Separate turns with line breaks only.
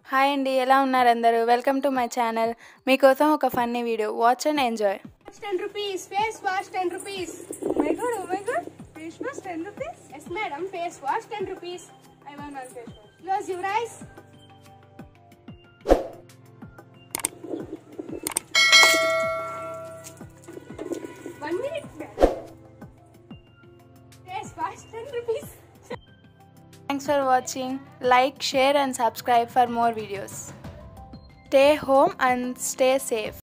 hi అండి ఎలా ఉన్నారు అందరూ వెల్కమ్ టు మై ఛానల్ మీకోసం ఒక funny video watch and enjoy
ten rupees face wash ten rupees
my god oh my god face wash ten rupees
yes madam face wash ten rupees
I want one face wash
close your eyes one minute face wash ten rupees
thanks for watching like share and subscribe for more videos stay home and stay safe